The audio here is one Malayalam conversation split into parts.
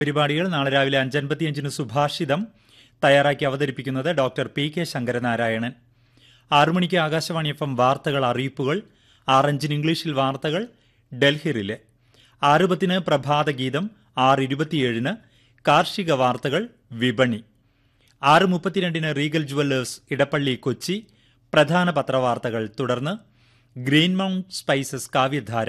പരിപാടികൾ നാളെ രാവിലെ അഞ്ചൻപത്തിയഞ്ചിന് സുഭാഷിതം തയ്യാറാക്കി അവതരിപ്പിക്കുന്നത് ഡോക്ടർ പി കെ ശങ്കരനാരായണൻ ആറു മണിക്ക് ആകാശവാണി എഫ് എം വാർത്തകൾ അറിയിപ്പുകൾ ആറഞ്ചിന് ഇംഗ്ലീഷിൽ വാർത്തകൾ ഡൽഹിറിലെ ആറ് പത്തിന് പ്രഭാതഗീതം ആറ് ഇരുപത്തിയേഴിന് കാർഷിക വാർത്തകൾ വിപണി ആറ് മുപ്പത്തിരണ്ടിന് റീഗൽ ജുവല്ലേഴ്സ് ഇടപ്പള്ളി കൊച്ചി പ്രധാന പത്രവാർത്തകൾ തുടർന്ന് ഗ്രീൻ മൗണ്ട് സ്പൈസസ് കാവ്യധാര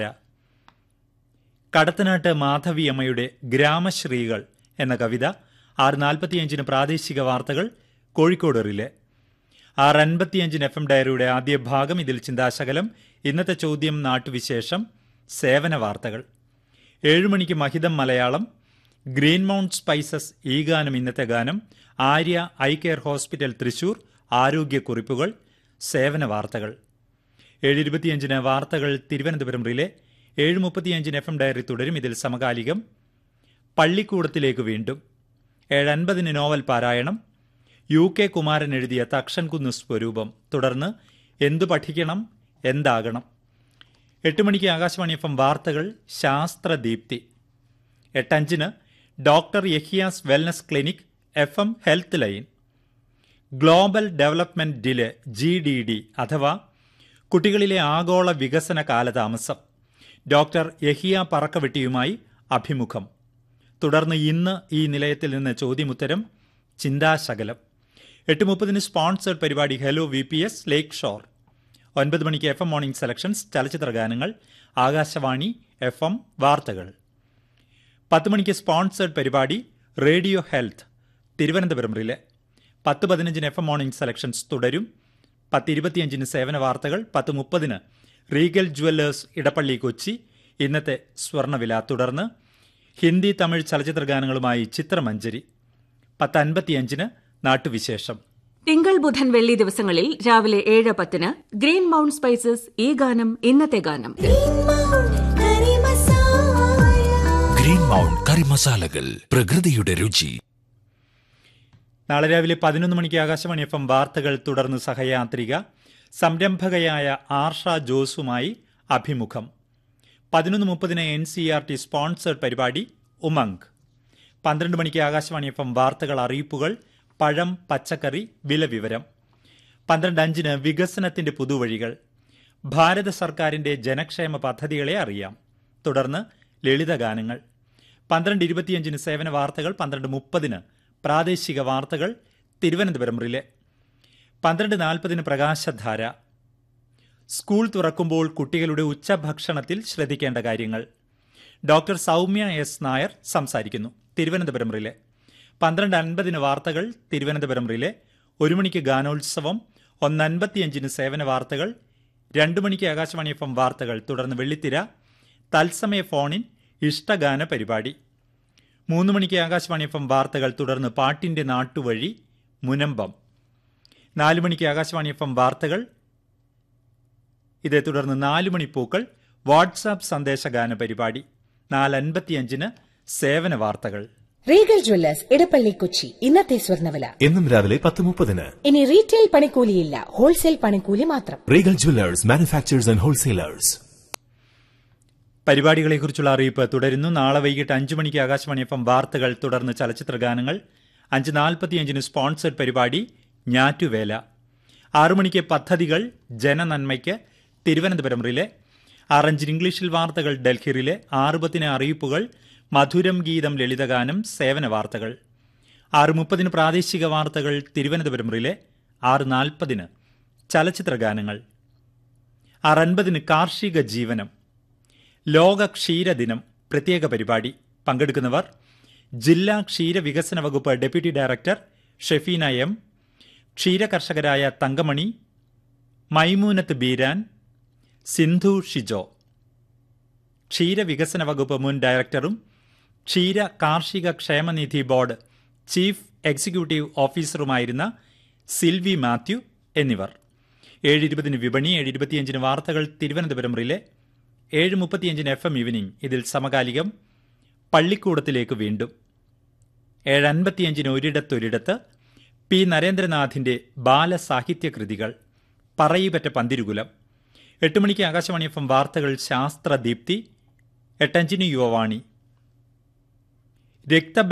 കടത്തനാട്ട് മാധവിയമ്മയുടെ ഗ്രാമശ്രീകൾ എന്ന കവിത ആറ് നാൽപ്പത്തിയഞ്ചിന് പ്രാദേശിക വാർത്തകൾ കോഴിക്കോട് റിലെ ആറ് അൻപത്തിയഞ്ചിന് എഫ് എം ഡയറിയുടെ ആദ്യ ഭാഗം ഇതിൽ ചിന്താശകലം ഇന്നത്തെ ചോദ്യം നാട്ടുവിശേഷം സേവന വാർത്തകൾ ഏഴു മണിക്ക് മഹിതം മലയാളം ഗ്രീൻ മൗണ്ട് സ്പൈസസ് ഈ ഗാനം ഇന്നത്തെ ഗാനം Arya I care hospital Thrissur ആരോഗ്യക്കുറിപ്പുകൾ സേവന വാർത്തകൾ ഏഴ് ഇരുപത്തിയഞ്ചിന് വാർത്തകൾ തിരുവനന്തപുരം റിലെ ഏഴ് മുപ്പത്തിയഞ്ചിന് എഫ് എം ഡയറി തുടരും ഇതിൽ സമകാലികം പള്ളിക്കൂടത്തിലേക്ക് വീണ്ടും ഏഴ് അൻപതിന് നോവൽ പാരായണം യു കെ കുമാരൻ എഴുതിയ തക്ഷൻകുന്ന് സ്വരൂപം തുടർന്ന് എന്തു പഠിക്കണം എന്താകണം എട്ട് മണിക്ക് ആകാശവാണി എഫ് എം വാർത്തകൾ ശാസ്ത്രദീപ്തി എട്ടഞ്ചിന് doctor Yahiya's wellness clinic F M health line global development delay G D D അഥവാ കുട്ടികളിലെ ആഗോള വികസന കാലതാമസം ഡോക്ടർ യഹിയ പറക്കവെട്ടിയുമായി അഭിമുഖം തുടർന്ന് ഇന്ന് ഈ നിലയത്തിൽ നിന്ന് ചോദ്യമുത്തരം ചിന്താശകലം എട്ട് മുപ്പതിന് സ്പോൺസേഡ് പരിപാടി hello V P S lakeshore ഒൻപത് മണിക്ക് എഫ് എം മോർണിംഗ് സെലക്ഷൻസ് ചലച്ചിത്ര ഗാനങ്ങൾ ആകാശവാണി എഫ് എം വാർത്തകൾ പത്ത് മണിക്ക് സ്പോൺസേഡ് പരിപാടി റേഡിയോ ഹെൽത്ത് തിരുവനന്തപുരം റിലെ പത്ത് പതിനഞ്ചിന് എഫ് എം മോർണിംഗ് സെലക്ഷൻസ് തുടരും പത്ത് ഇരുപത്തിയഞ്ചിന് സേവന വാർത്തകൾ പത്ത് മുപ്പതിന് റീഗൽ ജുവല്ലേഴ്സ് ഇടപ്പള്ളി കൊച്ചി ഇന്നത്തെ സ്വർണ്ണവില തുടർന്ന് ഹിന്ദി തമിഴ് ചലച്ചിത്ര ഗാനങ്ങളുമായി ചിത്രമഞ്ജരി പത്ത് അൻപത്തിയഞ്ചിന് നാട്ടുവിശേഷം തിങ്കൾ ബുധൻ വെള്ളി ദിവസങ്ങളിൽ രാവിലെ ഏഴ് പത്തിന് ഗ്രീൻ മൗണ്ട് സ്പൈസസ് ഈ ഗാനം ഇന്നത്തെ ഗാനം ഗ്രീൻ മൗണ്ട് കറി മസാലകൾ പ്രകൃതിയുടെ രുചി നാളെ രാവിലെ പതിനൊന്ന് മണിക്ക് ആകാശവാണി എഫ് എം വാർത്തകൾ തുടർന്ന് സഹയാത്രിക സംരംഭകയായ ആർഷ ജോസുമായി അഭിമുഖം പതിനൊന്ന് മുപ്പതിന് N C R T sponsored പരിപാടി ഉമംഗ് പന്ത്രണ്ട് മണിക്ക് ആകാശവാണി എഫ് എം വാർത്തകൾ അറിയിപ്പുകൾ പഴം പച്ചക്കറി വില വിവരം പന്ത്രണ്ട് അഞ്ചിന് വികസനത്തിന്റെ പുതുവഴികൾ ഭാരത സർക്കാരിന്റെ ജനക്ഷേമ പദ്ധതികളെ അറിയാം തുടർന്ന് ലളിതഗാനങ്ങൾ പന്ത്രണ്ട് ഇരുപത്തിയഞ്ചിന് സേവന വാർത്തകൾ പന്ത്രണ്ട് മുപ്പതിന് പ്രാദേശിക വാർത്തകൾ തിരുവനന്തപുരം റിലെ പന്ത്രണ്ട് നാൽപ്പതിന് പ്രകാശധാര സ്കൂൾ തുറക്കുമ്പോൾ കുട്ടികളുടെ ഉച്ചഭക്ഷണത്തിൽ ശ്രദ്ധിക്കേണ്ട കാര്യങ്ങൾ ഡോക്ടർ സൗമ്യ എസ് നായർ സംസാരിക്കുന്നു തിരുവനന്തപുരം റിലെ പന്ത്രണ്ട് അൻപതിന് വാർത്തകൾ തിരുവനന്തപുരം റിലെ ഒരു മണിക്ക് ഗാനോത്സവം ഒന്നൻപത്തിയഞ്ചിന് സേവന വാർത്തകൾ രണ്ടു മണിക്ക് ആകാശവാണി എഫ് എം വാർത്തകൾ തുടർന്ന് വെള്ളിത്തിര തത്സമയ ഫോണിൻ ഇഷ്ടഗാന പരിപാടി മൂന്ന് മണിക്ക് ആകാശവാണി എഫ് എം വാർത്തകൾ തുടർന്ന് പാട്ടിന്റെ നാട്ടുവഴി മുനമ്പം നാലു മണിക്ക് ആകാശവാണി എഫ് എം വാർത്തകൾ ഇതേ തുടർന്ന് നാലു മണിപ്പൂക്കൾ വാട്സാപ്പ് സന്ദേശഗാന പരിപാടി നാലൻപത്തിയഞ്ചിന് സേവന വാർത്തകൾ റീഗൽ ജ്വല്ലേഴ്സ് ഇടപ്പള്ളി കൊച്ചി ഇന്നത്തെ സ്വർണ്ണവില എന്നും രാവിലെ പത്ത് മുപ്പതിന് ഇനി റീറ്റെയിൽ പണിക്കൂലിയില്ല ഹോൾസെയിൽ പണിക്കൂലി മാത്രം Regal jewellers manufacturers and wholesalers പരിപാടികളെക്കുറിച്ചുള്ള അറിയിപ്പ് തുടരുന്നു നാളെ വൈകിട്ട് അഞ്ചു മണിക്ക് ആകാശവാണി എഫ് എം വാർത്തകൾ തുടർന്ന് ചലച്ചിത്ര ഗാനങ്ങൾ അഞ്ച് നാൽപ്പത്തിയഞ്ചിന് സ്പോൺസർഡ് പരിപാടി ഞാറ്റുവേല ആറു മണിക്ക് പദ്ധതികൾ ജനനന്മയ്ക്ക് തിരുവനന്തപുരം റിലെ ആറഞ്ചിന് ഇംഗ്ലീഷിൽ വാർത്തകൾ ഡൽഹി റിലെ ആറ് പത്തിന് അറിയിപ്പുകൾ മധുരം ഗീതം ലളിതഗാനം സേവന വാർത്തകൾ ആറ് മുപ്പതിന് പ്രാദേശിക വാർത്തകൾ തിരുവനന്തപുരം റിലെ ആറ് നാൽപ്പതിന് ചലച്ചിത്ര ഗാനങ്ങൾ ആറ് അൻപതിന് കാർഷിക ജീവനം ലോക ക്ഷീരദിനം പ്രത്യേക പരിപാടി പങ്കെടുക്കുന്നവർ ജില്ലാ ക്ഷീര വികസന വകുപ്പ് ഡെപ്യൂട്ടി ഡയറക്ടർ ഷെഫീന എം ക്ഷീരകർഷകരായ തങ്കമണി മൈമൂനത്ത് ബീരാൻ സിന്ധു ഷിജോ ക്ഷീരവികസന വകുപ്പ് മുൻ ഡയറക്ടറും ക്ഷീര കാർഷിക ക്ഷേമനിധി ബോർഡ് ചീഫ് എക്സിക്യൂട്ടീവ് ഓഫീസറുമായിരുന്ന സിൽവി മാത്യു എന്നിവർ ഏഴ് ഇരുപതിന് വിപണി ഏഴ് ഇരുപത്തിയഞ്ചിന് വാർത്തകൾ തിരുവനന്തപുരം റിലെ ഏഴ് മുപ്പത്തിയഞ്ചിന് എഫ് എം ഈവനിംഗ് ഇതിൽ സമകാലികം പള്ളിക്കൂടത്തിലേക്ക് വീണ്ടും ഏഴ് അൻപത്തിയഞ്ചിന് ഒരിടത്തൊരിടത്ത് പി നരേന്ദ്രനാഥിന്റെ ബാലസാഹിത്യ കൃതികൾ പറയിപ്പറ്റ പന്തിരുകുലം എട്ട് മണിക്ക് ആകാശവാണി എഫ് എം വാർത്തകൾ ശാസ്ത്രദീപ്തി എട്ടഞ്ചിന് യുവവാണി രക്ത